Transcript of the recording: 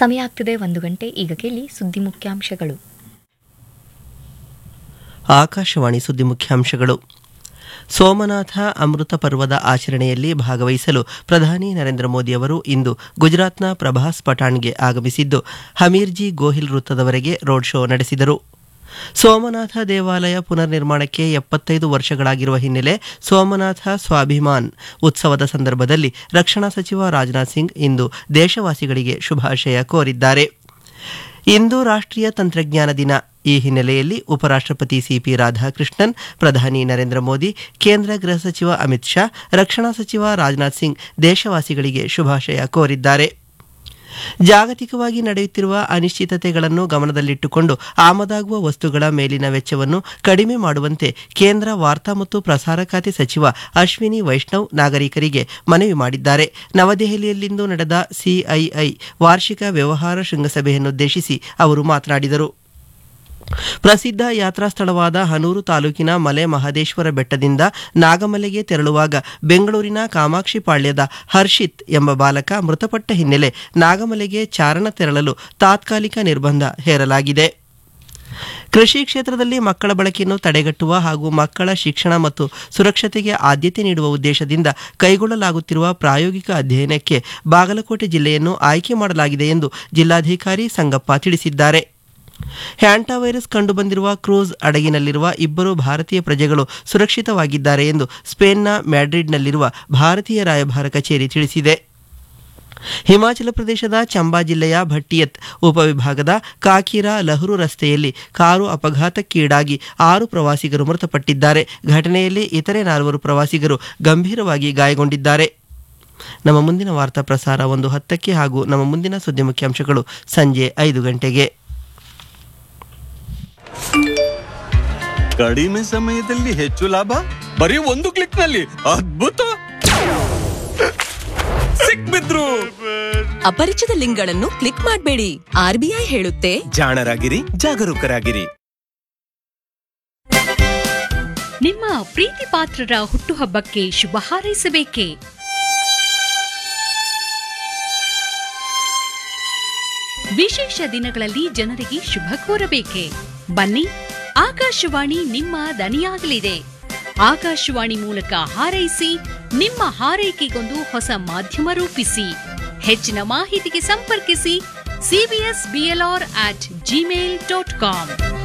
ಸಮಯ ಆಗ್ತಿದೆ ಒಂದು ಗಂಟೆ ಈಗ ಕೇಳಿ ಸುದ್ದಿ ಮುಖ್ಯಾಂಶಗಳು ಆಕಾಶವಾಣಿ ಸುದ್ದಿ ಮುಖ್ಯಾಂಶಗಳು ಸೋಮನಾಥ ಅಮೃತ ಪರ್ವದ ಆಚರಣೆಯಲ್ಲಿ ಭಾಗವಹಿಸಲು ಪ್ರಧಾನಿ ನರೇಂದ್ರ ಮೋದಿ ಅವರು ಇಂದು ಗುಜರಾತ್ನ ಪ್ರಭಾಸ್ ಪಠಾಣ್ಗೆ ಆಗಮಿಸಿದ್ದು ಹಮೀರ್ಜಿ ಗೋಹಿಲ್ ವೃತ್ತದವರೆಗೆ ರೋಡ್ ಶೋ ನಡೆಸಿದರು ಸೋಮನಾಥ ದೇವಾಲಯ ಪುನರ್ ನಿರ್ಮಾಣಕ್ಕೆ ಎಪ್ಪತ್ತೈದು ವರ್ಷಗಳಾಗಿರುವ ಹಿನ್ನೆಲೆ ಸೋಮನಾಥ ಸ್ವಾಭಿಮಾನ್ ಉತ್ಸವದ ಸಂದರ್ಭದಲ್ಲಿ ರಕ್ಷಣಾ ಸಚಿವ ರಾಜನಾಥ್ ಸಿಂಗ್ ಇಂದು ದೇಶವಾಸಿಗಳಿಗೆ ಶುಭಾಶಯ ಕೋರಿದ್ದಾರೆ ಇಂದು ರಾಷ್ಟ್ರೀಯ ತಂತ್ರಜ್ಞಾನ ದಿನ ಈ ಹಿನ್ನೆಲೆಯಲ್ಲಿ ಉಪರಾಷ್ಟ್ರಪತಿ ಸಿಪಿ ರಾಧಾಕೃಷ್ಣನ್ ಪ್ರಧಾನಿ ನರೇಂದ್ರ ಮೋದಿ ಕೇಂದ್ರ ಗೃಹ ಸಚಿವ ಅಮಿತ್ ಶಾ ರಕ್ಷಣಾ ಸಚಿವ ರಾಜನಾಥ್ ಸಿಂಗ್ ದೇಶವಾಸಿಗಳಿಗೆ ಶುಭಾಶಯ ಕೋರಿದ್ದಾರೆ ಜಾಗತಿಕವಾಗಿ ನಡೆಯುತ್ತಿರುವ ಅನಿಶ್ಚಿತತೆಗಳನ್ನು ಗಮನದಲ್ಲಿಟ್ಟುಕೊಂಡು ಆಮದಾಗುವ ವಸ್ತುಗಳ ಮೇಲಿನ ವೆಚ್ಚವನ್ನು ಕಡಿಮೆ ಮಾಡುವಂತೆ ಕೇಂದ್ರ ವಾರ್ತಾ ಮತ್ತು ಪ್ರಸಾರ ಖಾತೆ ಸಚಿವ ಅಶ್ವಿನಿ ವೈಷ್ಣವ್ ನಾಗರಿಕರಿಗೆ ಮನವಿ ಮಾಡಿದ್ದಾರೆ ನವದೆಹಲಿಯಲ್ಲಿಂದು ನಡೆದ ಸಿಐಐ ವಾರ್ಷಿಕ ವ್ಯವಹಾರ ಶೃಂಗಸಭೆಯನ್ನುದ್ದೇಶಿಸಿ ಅವರು ಮಾತನಾಡಿದರು ಪ್ರಸಿದ್ಧ ಯಾತ್ರಾ ಸ್ಥಳವಾದ ಹನೂರು ತಾಲೂಕಿನ ಮಲೆ ಮಹದೇಶ್ವರ ಬೆಟ್ಟದಿಂದ ನಾಗಮಲೆಗೆ ತೆರಳುವಾಗ ಬೆಂಗಳೂರಿನ ಕಾಮಾಕ್ಷಿ ಪಾಳ್ಯದ ಹರ್ಷಿತ್ ಎಂಬ ಬಾಲಕ ಮೃತಪಟ್ಟ ಹಿನ್ನೆಲೆ ನಾಗಮಲೆಗೆ ಚಾರಣ ತೆರಳಲು ತಾತ್ಕಾಲಿಕ ನಿರ್ಬಂಧ ಹೇರಲಾಗಿದೆ ಕೃಷಿ ಕ್ಷೇತ್ರದಲ್ಲಿ ಮಕ್ಕಳ ಬಳಕೆಯನ್ನು ತಡೆಗಟ್ಟುವ ಹಾಗೂ ಮಕ್ಕಳ ಶಿಕ್ಷಣ ಮತ್ತು ಸುರಕ್ಷತೆಗೆ ಆದ್ಯತೆ ನೀಡುವ ಉದ್ದೇಶದಿಂದ ಕೈಗೊಳ್ಳಲಾಗುತ್ತಿರುವ ಪ್ರಾಯೋಗಿಕ ಅಧ್ಯಯನಕ್ಕೆ ಬಾಗಲಕೋಟೆ ಜಿಲ್ಲೆಯನ್ನು ಆಯ್ಕೆ ಮಾಡಲಾಗಿದೆ ಎಂದು ಜಿಲ್ಲಾಧಿಕಾರಿ ಸಂಗಪ್ಪ ತಿಳಿಸಿದ್ದಾರೆ ಹ್ಯಾಂಟಾ ವೈರಸ್ ಕಂಡುಬಂದಿರುವ ಕ್ರೂಸ್ ಹಡಗಿನಲ್ಲಿರುವ ಇಬ್ಬರು ಭಾರತೀಯ ಪ್ರಜೆಗಳು ಸುರಕ್ಷಿತವಾಗಿದ್ದಾರೆ ಎಂದು ಸ್ಪೇನ್ನ ಮ್ಯಾಡ್ರಿಡ್ನಲ್ಲಿರುವ ಭಾರತೀಯ ರಾಯಭಾರ ಕಚೇರಿ ತಿಳಿಸಿದೆ ಹಿಮಾಚಲ ಪ್ರದೇಶದ ಚಂಬಾ ಜಿಲ್ಲೆಯ ಭಟ್ಟಿಯತ್ ಉಪವಿಭಾಗದ ಕಾಕಿರಾ ಲಹರು ರಸ್ತೆಯಲ್ಲಿ ಕಾರು ಅಪಘಾತಕ್ಕೀಡಾಗಿ ಆರು ಪ್ರವಾಸಿಗರು ಮೃತಪಟ್ಟಿದ್ದಾರೆ ಘಟನೆಯಲ್ಲಿ ಇತರೆ ನಾಲ್ವರು ಪ್ರವಾಸಿಗರು ಗಂಭೀರವಾಗಿ ಗಾಯಗೊಂಡಿದ್ದಾರೆ ನಮ್ಮ ಮುಂದಿನ ವಾರ್ತಾ ಪ್ರಸಾರ ಒಂದು ಹತ್ತಕ್ಕೆ ಹಾಗೂ ನಮ್ಮ ಮುಂದಿನ ಸುದ್ದಿ ಮುಖ್ಯಾಂಶಗಳು ಸಂಜೆ ಐದು ಗಂಟೆಗೆ ಕಡಿಮೆ ಸಮಯದಲ್ಲಿ ಹೆಚ್ಚು ಲಾಭ ಬರೀ ಒಂದು ಕ್ಲಿಕ್ ನಲ್ಲಿ ಅದ್ಭುತ ಸಿಕ್ಬಿದ್ರು ಅಪರಿಚಿತ ಲಿಂಕ್ಗಳನ್ನು ಕ್ಲಿಕ್ ಮಾಡಬೇಡಿ ಆರ್ಬಿಐ ಹೇಳುತ್ತೆ ಜಾಣರಾಗಿರಿ ಜಾಗರೂಕರಾಗಿರಿ ನಿಮ್ಮ ಪ್ರೀತಿ ಪಾತ್ರರ ಹುಟ್ಟುಹಬ್ಬಕ್ಕೆ ಶುಭ ಹಾರೈಸಬೇಕೇ ವಿಶೇಷ ದಿನಗಳಲ್ಲಿ ಜನರಿಗೆ ಶುಭ ಕೋರಬೇಕೆ ಬನ್ನಿ ಆಕಾಶವಾಣಿ ನಿಮ್ಮ ದನಿಯಾಗಲಿದೆ ಆಕಾಶವಾಣಿ ಮೂಲಕ ಹಾರೈಸಿ ನಿಮ್ಮ ಹಾರೈಕೆಗೊಂದು ಹೊಸ ಮಾಧ್ಯಮ ರೂಪಿಸಿ ಹೆಚ್ಚಿನ ಮಾಹಿತಿಗೆ ಸಂಪರ್ಕಿಸಿ CBS BLR at Gmail dot com